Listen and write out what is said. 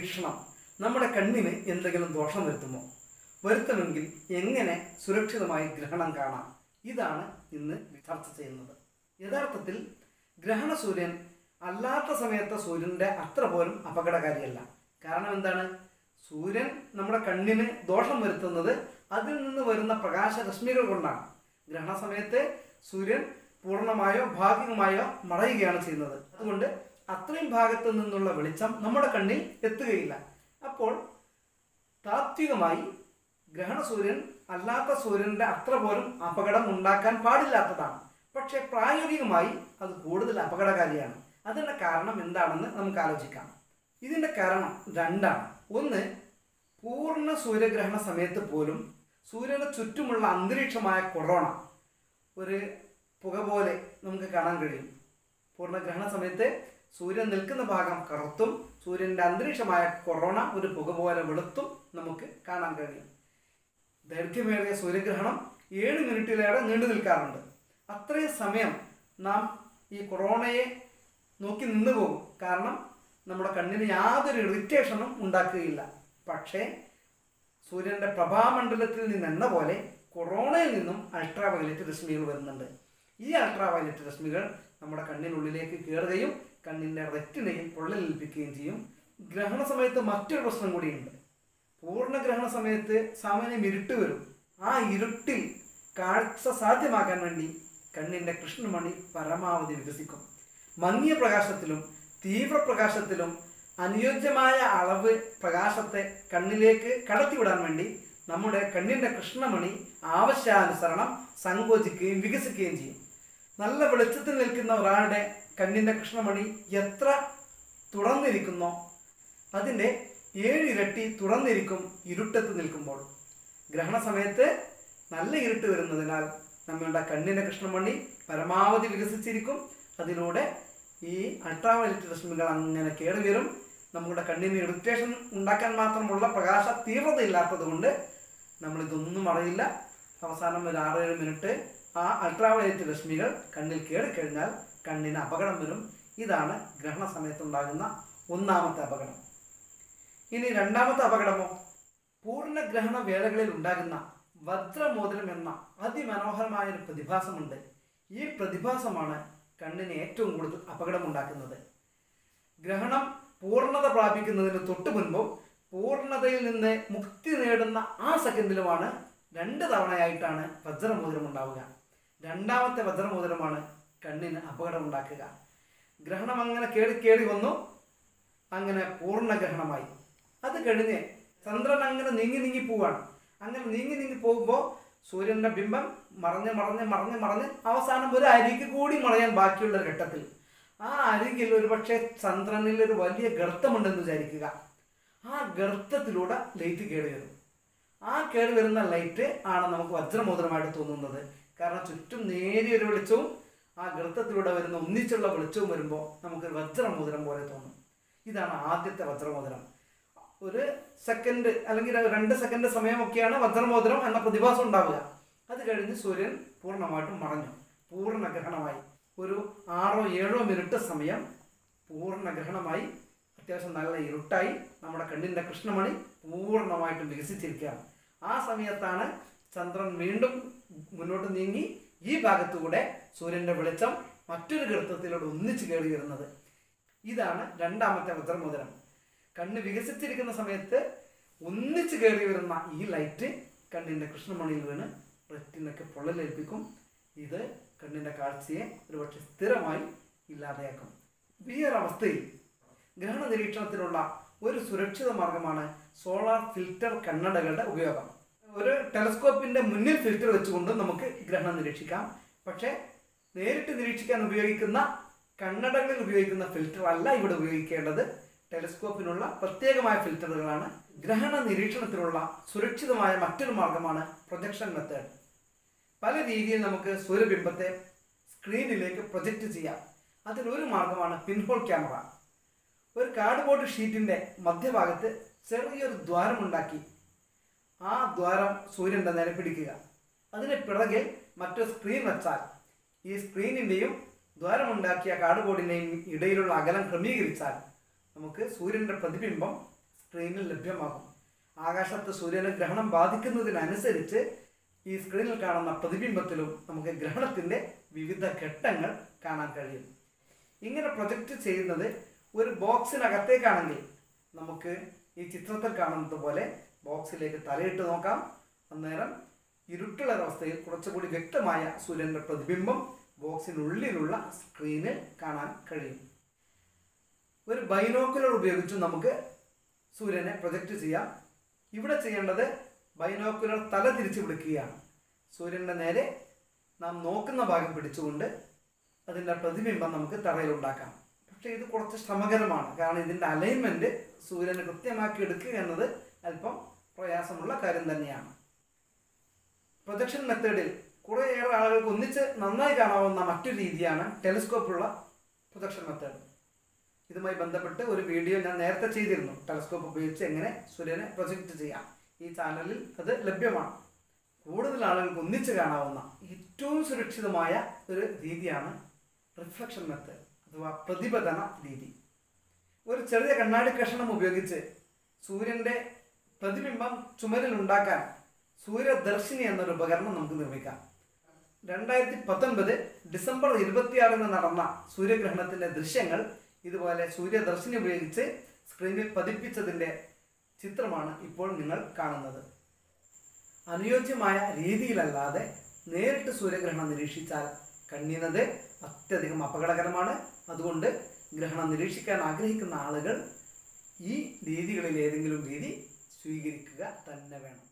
നിരീക്ഷണം നമ്മുടെ കണ്ണിന് എന്തെങ്കിലും ദോഷം വരുത്തുമോ വരുത്തണമെങ്കിൽ എങ്ങനെ സുരക്ഷിതമായി ഗ്രഹണം കാണാം ഇതാണ് ഇന്ന് ചർച്ച ചെയ്യുന്നത് യഥാർത്ഥത്തിൽ ഗ്രഹണ സൂര്യൻ അല്ലാത്ത സമയത്തെ സൂര്യൻ്റെ അത്ര പോലും അപകടകാരിയല്ല കാരണം എന്താണ് സൂര്യൻ നമ്മുടെ കണ്ണിന് ദോഷം വരുത്തുന്നത് അതിൽ നിന്ന് വരുന്ന പ്രകാശരശ്മികൾ കൊണ്ടാണ് ഗ്രഹണ സമയത്ത് സൂര്യൻ പൂർണ്ണമായോ ഭാഗികമായോ മറയുകയാണ് ചെയ്യുന്നത് അതുകൊണ്ട് അത്രയും ഭാഗത്തു നിന്നുള്ള വെളിച്ചം നമ്മുടെ കണ്ണിൽ എത്തുകയില്ല അപ്പോൾ താത്വികമായി ഗ്രഹണ സൂര്യൻ അല്ലാത്ത സൂര്യന്റെ അത്ര പോലും അപകടം ഉണ്ടാക്കാൻ പാടില്ലാത്തതാണ് പക്ഷേ പ്രായോഗികമായി അത് കൂടുതൽ അപകടകാരിയാണ് അതിന്റെ കാരണം എന്താണെന്ന് നമുക്ക് ആലോചിക്കാം ഇതിന്റെ കാരണം രണ്ടാണ് ഒന്ന് പൂർണ്ണ സൂര്യഗ്രഹണ സമയത്ത് പോലും സൂര്യന് ചുറ്റുമുള്ള അന്തരീക്ഷമായ കൊറോണ ഒരു പുക പോലെ നമുക്ക് കാണാൻ കഴിയും പൂർണ്ണഗ്രഹണ സമയത്ത് സൂര്യൻ നിൽക്കുന്ന ഭാഗം കറുത്തും സൂര്യന്റെ അന്തരീക്ഷമായ കൊറോണ ഒരു പുക പോലെ വെളുത്തും നമുക്ക് കാണാൻ കഴിയും ദൈർഘ്യമേറിയ സൂര്യഗ്രഹണം ഏഴ് മിനിറ്റിലേറെ നീണ്ടു നിൽക്കാറുണ്ട് അത്രയും സമയം നാം ഈ കൊറോണയെ നോക്കി നിന്നു പോകും കാരണം നമ്മുടെ കണ്ണിന് യാതൊരു ഇറിറ്റേഷനും ഉണ്ടാക്കുകയില്ല പക്ഷേ സൂര്യന്റെ പ്രഭാമണ്ഡലത്തിൽ നിന്നെന്ന പോലെ കൊറോണയിൽ നിന്നും അൾട്രാ വയലറ്റ് രശ്മികൾ വരുന്നുണ്ട് ഈ അൾട്രാ വയലറ്റ് രശ്മികൾ നമ്മുടെ കണ്ണിനുള്ളിലേക്ക് കയറുകയും കണ്ണിൻ്റെ റെറ്റിനയിൽ പൊള്ളലേൽപ്പിക്കുകയും ചെയ്യും ഗ്രഹണ സമയത്ത് മറ്റൊരു പ്രശ്നം കൂടിയുണ്ട് പൂർണ്ണഗ്രഹണ സമയത്ത് സാമാന്യം ഇരുട്ട് വരും ആ ഇരുട്ടിൽ കാഴ്ച സാധ്യമാക്കാൻ വേണ്ടി കണ്ണിൻ്റെ കൃഷ്ണമണി പരമാവധി വികസിക്കും മങ്ങിയ പ്രകാശത്തിലും തീവ്രപ്രകാശത്തിലും അനുയോജ്യമായ അളവ് പ്രകാശത്തെ കണ്ണിലേക്ക് കടത്തിവിടാൻ വേണ്ടി നമ്മുടെ കണ്ണിൻ്റെ കൃഷ്ണമണി ആവശ്യാനുസരണം സങ്കോചിക്കുകയും വികസിക്കുകയും ചെയ്യും നല്ല വെളിച്ചത്തിൽ നിൽക്കുന്ന ഒരാളുടെ കണ്ണിൻ്റെ കൃഷ്ണമണി എത്ര തുറന്നിരിക്കുന്നോ അതിൻ്റെ ഏഴ് ഇരട്ടി തുറന്നിരിക്കും ഇരുട്ടത്ത് നിൽക്കുമ്പോൾ ഗ്രഹണ സമയത്ത് നല്ല ഇരുട്ട് വരുന്നതിനാൽ നമ്മളുടെ കണ്ണിൻ്റെ കൃഷ്ണമണി പരമാവധി വികസിച്ചിരിക്കും അതിലൂടെ ഈ അൾട്രാവയലറ്റ് രശ്മികൾ അങ്ങനെ കയറി വരും നമ്മുടെ കണ്ണിന് ഇറിറ്റേഷൻ ഉണ്ടാക്കാൻ മാത്രമുള്ള പ്രകാശ തീവ്രത ഇല്ലാത്തത് കൊണ്ട് നമ്മളിതൊന്നും അറിയില്ല അവസാനം ഒരു ആറേഴ് മിനിറ്റ് ആ അൾട്രാവയലറ്റ് രശ്മികൾ കണ്ണിൽ കയറി കഴിഞ്ഞാൽ കണ്ണിന് അപകടം വരും ഇതാണ് ഗ്രഹണ സമയത്തുണ്ടാകുന്ന ഒന്നാമത്തെ അപകടം ഇനി രണ്ടാമത്തെ അപകടമോ പൂർണ്ണഗ്രഹണ വേളകളിൽ ഉണ്ടാകുന്ന വജ്രമോതിരം എന്ന അതിമനോഹരമായ ഒരു പ്രതിഭാസമുണ്ട് ഈ പ്രതിഭാസമാണ് കണ്ണിന് ഏറ്റവും കൂടുതൽ അപകടമുണ്ടാക്കുന്നത് ഗ്രഹണം പൂർണ്ണത പ്രാപിക്കുന്നതിന് തൊട്ടു മുൻപും പൂർണ്ണതയിൽ നിന്ന് മുക്തി നേടുന്ന ആ സെക്കൻഡിലുമാണ് രണ്ട് തവണയായിട്ടാണ് വജ്രമോതിരം ഉണ്ടാവുക രണ്ടാമത്തെ വജ്രമോതിരമാണ് കണ്ണിന് അപകടം ഉണ്ടാക്കുക ഗ്രഹണം അങ്ങനെ കേറി കേറി വന്നു അങ്ങനെ പൂർണ്ണഗ്രഹണമായി അത് കഴിഞ്ഞ് ചന്ദ്രൻ അങ്ങനെ നീങ്ങി നീങ്ങി പോവാണ് അങ്ങനെ നീങ്ങി നീങ്ങി പോകുമ്പോൾ സൂര്യന്റെ ബിംബം മറഞ്ഞ് മറഞ്ഞ് മറഞ്ഞ് മറഞ്ഞ് അവസാനം ഒരു അരിക്ക് കൂടി മറയാൻ ബാക്കിയുള്ള ഒരു ഘട്ടത്തിൽ ആ അരികിൽ ഒരു പക്ഷേ ചന്ദ്രനിൽ ഒരു വലിയ ഗർത്തമുണ്ടെന്ന് വിചാരിക്കുക ആ ഗർത്തത്തിലൂടെ ലൈറ്റ് കയറി വരും ആ കയറി വരുന്ന ലൈറ്റ് ആണ് നമുക്ക് വജ്രമോതിരമായിട്ട് തോന്നുന്നത് കാരണം ചുറ്റും നേരിയൊരു വെളിച്ചവും ആ ഗർത്തത്തിലൂടെ വരുന്ന ഒന്നിച്ചുള്ള വെളിച്ചവും വരുമ്പോൾ നമുക്കൊരു വജ്രമോതിരം പോലെ തോന്നും ഇതാണ് ആദ്യത്തെ വജ്രമോതിരം ഒരു സെക്കൻഡ് അല്ലെങ്കിൽ രണ്ട് സെക്കൻഡ് സമയമൊക്കെയാണ് വജ്രമോതിരം എന്ന പ്രതിഭാസം ഉണ്ടാവുക അത് കഴിഞ്ഞ് സൂര്യൻ പൂർണ്ണമായിട്ടും മറഞ്ഞു പൂർണ്ണഗ്രഹണമായി ഒരു ആറോ ഏഴോ മിനിറ്റ് സമയം പൂർണ്ണഗ്രഹണമായി അത്യാവശ്യം നല്ല ഇരുട്ടായി നമ്മുടെ കണ്ണിൻ്റെ കൃഷ്ണമണി പൂർണ്ണമായിട്ടും വികസിച്ചിരിക്കുകയാണ് ആ സമയത്താണ് ചന്ദ്രൻ വീണ്ടും മുന്നോട്ട് നീങ്ങി ഈ ഭാഗത്തുകൂടെ സൂര്യൻ്റെ വെളിച്ചം മറ്റൊരു ഗർത്തത്തിലൂടെ ഒന്നിച്ചു കയറി വരുന്നത് ഇതാണ് രണ്ടാമത്തെ വജ്രമോതിരം കണ്ണ് വികസിച്ചിരിക്കുന്ന സമയത്ത് ഒന്നിച്ചു കയറി വരുന്ന ഈ ലൈറ്റ് കണ്ണിൻ്റെ കൃഷ്ണമണിയിൽ വീണ് റെറ്റിനൊക്കെ പൊള്ളലേൽപ്പിക്കും ഇത് കണ്ണിൻ്റെ കാഴ്ചയെ ഒരുപക്ഷെ സ്ഥിരമായി ഇല്ലാതെയാക്കും ഈ ഒരു അവസ്ഥയിൽ ഗ്രഹണ നിരീക്ഷണത്തിനുള്ള ഒരു സുരക്ഷിത മാർഗമാണ് സോളാർ ഫിൽറ്റർ കണ്ണടകളുടെ ഉപയോഗം ഒരു ടെലസ്കോപ്പിന്റെ മുന്നിൽ ഫിൽറ്റർ വെച്ചുകൊണ്ട് നമുക്ക് ഗ്രഹണം നിരീക്ഷിക്കാം പക്ഷേ നേരിട്ട് നിരീക്ഷിക്കാൻ ഉപയോഗിക്കുന്ന കണ്ണടകളിൽ ഉപയോഗിക്കുന്ന ഫിൽറ്റർ അല്ല ഇവിടെ ഉപയോഗിക്കേണ്ടത് ടെലിസ്കോപ്പിനുള്ള പ്രത്യേകമായ ഫിൽറ്ററുകളാണ് ഗ്രഹണ നിരീക്ഷണത്തിനുള്ള സുരക്ഷിതമായ മറ്റൊരു മാർഗമാണ് പ്രൊജക്ഷൻ മെത്തേഡ് പല രീതിയിൽ നമുക്ക് സൂര്യബിംബത്തെ സ്ക്രീനിലേക്ക് പ്രൊജക്റ്റ് ചെയ്യാം അതിലൊരു മാർഗമാണ് പിൻഹോൾ ക്യാമറ ഒരു കാർഡ്ബോർഡ് ഷീറ്റിന്റെ മധ്യഭാഗത്ത് ചെറിയൊരു ദ്വാരമുണ്ടാക്കി ആ ദ്വാരം സൂര്യന്റെ നേരെ പിടിക്കുക അതിന് പിറകിൽ മറ്റൊരു സ്ക്രീൻ വെച്ചാൽ ഈ സ്ക്രീനിന്റെയും ദ്വാരമുണ്ടാക്കിയ കാർഡ്ബോർഡിന്റെയും ഇടയിലുള്ള അകലം ക്രമീകരിച്ചാൽ നമുക്ക് സൂര്യന്റെ പ്രതിബിംബം സ്ക്രീനിൽ ലഭ്യമാകും ആകാശത്ത് സൂര്യന് ഗ്രഹണം ബാധിക്കുന്നതിനനുസരിച്ച് ഈ സ്ക്രീനിൽ കാണുന്ന പ്രതിബിംബത്തിലും നമുക്ക് ഗ്രഹണത്തിൻ്റെ വിവിധ ഘട്ടങ്ങൾ കാണാൻ കഴിയും ഇങ്ങനെ പ്രൊജക്റ്റ് ചെയ്യുന്നത് ഒരു ബോക്സിനകത്തേക്കാണെങ്കിൽ നമുക്ക് ഈ ചിത്രത്തിൽ കാണുന്നത് പോലെ ബോക്സിലേക്ക് തലയിട്ട് നോക്കാം അന്നേരം ഇരുട്ടുള്ള അവസ്ഥയിൽ കുറച്ചുകൂടി വ്യക്തമായ സൂര്യൻ്റെ പ്രതിബിംബം ബോക്സിനുള്ളിലുള്ള സ്ക്രീനിൽ കാണാൻ കഴിയും ഒരു ബൈനോക്കുലർ ഉപയോഗിച്ച് നമുക്ക് സൂര്യനെ പ്രൊജക്റ്റ് ചെയ്യാം ഇവിടെ ചെയ്യേണ്ടത് ബൈനോക്കുലർ തല തിരിച്ചു പിടിക്കുകയാണ് സൂര്യൻ്റെ നേരെ നാം നോക്കുന്ന ഭാഗം പിടിച്ചുകൊണ്ട് അതിൻ്റെ പ്രതിബിംബം നമുക്ക് തറയിലുണ്ടാക്കാം പക്ഷേ ഇത് കുറച്ച് ശ്രമകരമാണ് കാരണം ഇതിൻ്റെ അലൈൻമെൻറ്റ് സൂര്യനെ കൃത്യമാക്കി എടുക്കുക എന്നത് അല്പം പ്രയാസമുള്ള കാര്യം തന്നെയാണ് പ്രൊജക്ഷൻ മെത്തേഡിൽ കുറേയേറെ ആളുകൾക്ക് ഒന്നിച്ച് നന്നായി കാണാവുന്ന മറ്റൊരു രീതിയാണ് ടെലിസ്കോപ്പുള്ള പ്രൊജക്ഷൻ മെത്തേഡ് ഇതുമായി ബന്ധപ്പെട്ട് ഒരു വീഡിയോ ഞാൻ നേരത്തെ ചെയ്തിരുന്നു ടെലസ്കോപ്പ് ഉപയോഗിച്ച് എങ്ങനെ സൂര്യനെ പ്രൊജക്റ്റ് ചെയ്യാം ഈ ചാനലിൽ അത് ലഭ്യമാണ് കൂടുതൽ ആളുകൾക്ക് ഒന്നിച്ച് കാണാവുന്ന ഏറ്റവും സുരക്ഷിതമായ ഒരു രീതിയാണ് റിഫ്ലക്ഷൻ മെത്തേഡ് അഥവാ പ്രതിപതന രീതി ഒരു ചെറിയ കണ്ണാടി കഷണം ഉപയോഗിച്ച് സൂര്യൻ്റെ പ്രതിബിംബം ചുമരിൽ ഉണ്ടാക്കാൻ സൂര്യദർശിനി എന്നൊരു ഉപകരണം നമുക്ക് നിർമ്മിക്കാം രണ്ടായിരത്തി പത്തൊൻപത് ഡിസംബർ ഇരുപത്തിയാറിന് നടന്ന സൂര്യഗ്രഹണത്തിൻ്റെ ദൃശ്യങ്ങൾ ഇതുപോലെ സൂര്യദർശിനി ഉപയോഗിച്ച് സ്ക്രീനിൽ പതിപ്പിച്ചതിൻ്റെ ചിത്രമാണ് ഇപ്പോൾ നിങ്ങൾ കാണുന്നത് അനുയോജ്യമായ രീതിയിലല്ലാതെ നേരിട്ട് സൂര്യഗ്രഹണം നിരീക്ഷിച്ചാൽ കണ്ണിനത് അത്യധികം അപകടകരമാണ് അതുകൊണ്ട് ഗ്രഹണം നിരീക്ഷിക്കാൻ ആഗ്രഹിക്കുന്ന ആളുകൾ ഈ രീതികളിൽ ഏതെങ്കിലും രീതി സ്വീകരിക്കുക തന്നെ വേണം